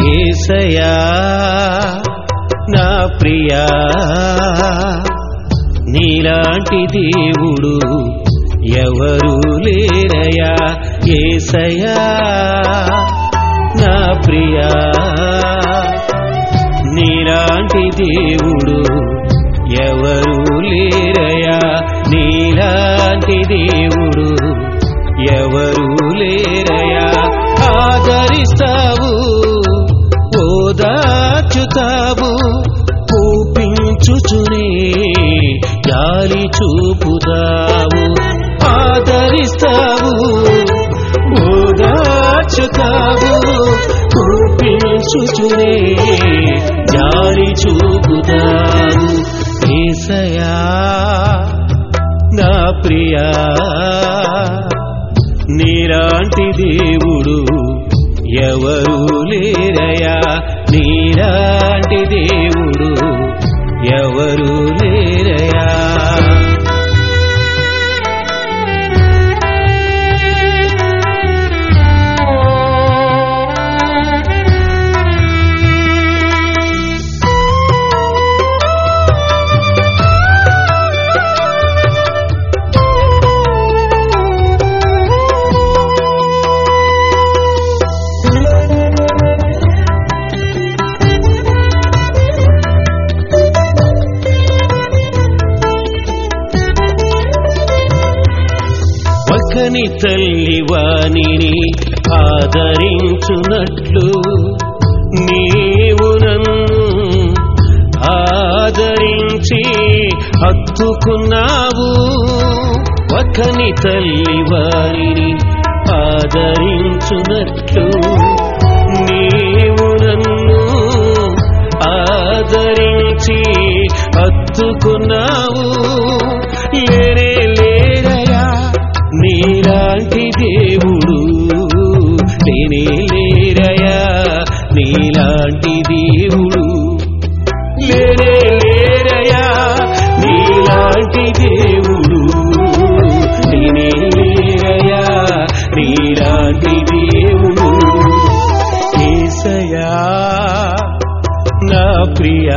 ఏసయా నా ప్రియా నీలాంటి దేవుడు ఎవరు లేరయా ఏసయా నా ప్రియా నీలాంటి దేవుడు ఎవరు లేరయా నీలాంటి దేవుడు ఎవరు లేరయా ఆదరిస్తావు ఓదాచుతావు కూపించుచునే జాలి చూపుతావు ఆదరిస్తావు ఓదాచుతావు కూపించుచునే జాలి చూపుతావు ఏసయా నా ప్రియా నీలాంటి దేవుడు ఎవరు లేరయా నీలాంటి దేవుడు ఎవరు లేరయా పక్కని తల్లి వాణిని ఆదరించున్నట్లు నీవు నన్ను ఆదరించి హత్తుకున్నావు పక్కని తల్లి వాణిని ఆదరించున్నట్లు నీవు నన్ను ఆదరించి హత్తుకున్నావు లేరే లేరయా నీలాంటి దేవుడు లేనే లేరయా నీలాంటి దేవుడు లేనే లేరయా నీలాంటి దేవుడు లేనే లేరయా నీలాంటి దేవుడు ఏసయా నా ప్రియా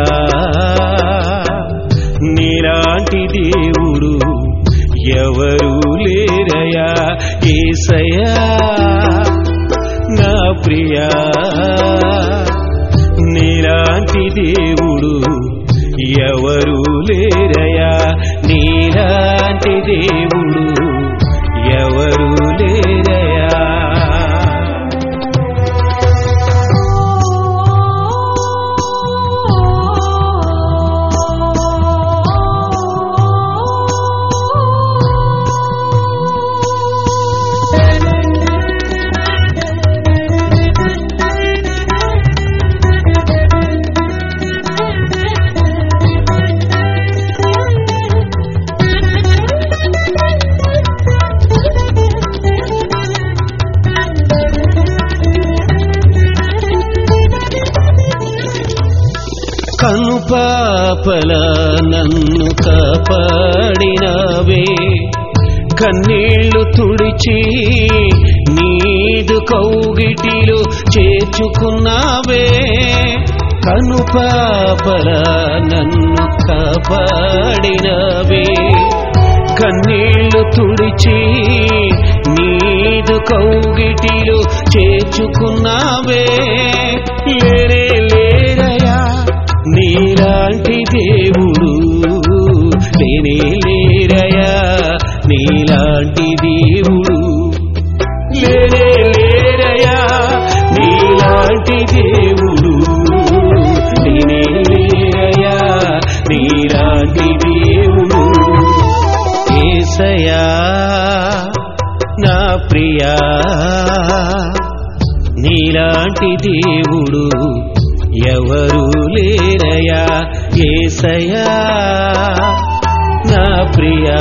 నీలాంటి దేవుడు ఎవరు లేరయా ఏసయా నా ప్రియా నీలాంటి దేవుడు ఎవరు లేరయా నీలాంటి దేవుడు ఎవరు లేరయా కనుపాపల నన్ను కాపాడినవే కన్నీళ్లు తుడిచి నీదు కౌగిటిలో చేర్చుకున్నావే కనుపాపల నన్ను కాపాడినవే కన్నీళ్లు తుడిచి నీదు కౌగిటిలో చేర్చుకున్నావే లేరే లేరయా నీలాంటి దేవుడు లేనే లేరయా నీలాంటి దేవుడు లేనే లేరయా నీలాంటి దేవుడు లేనే లేరయా నీలాంటి దేవుడు ఏసయా నా ప్రియా నీలాంటి దేవుడు ఎవరు లేరయా ఏసయా నా ప్రియా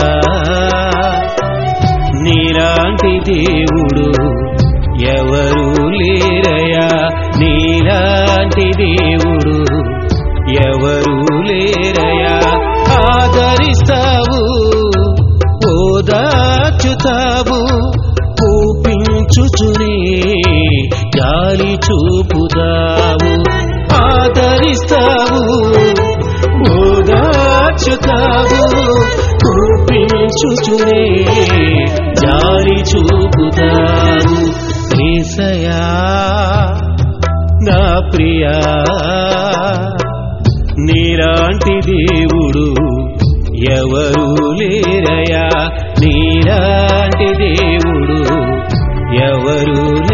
నీలాంటి దేవుడు ఎవరు లేరయా నీలాంటి దేవుడు ఎవరు లేరయా ఆదరిస్తావు ఓదాచుతావు కూపించుచునే జాలి చూపుతావు ఆదరిస్తావు ఓదార్చుతావు కూపించుచునే జాలి చూపుతావు ఏసయా నా ప్రియా నీలాంటి దేవుడు ఎవరు లేరయా నీలాంటి దేవుడు ఎవరు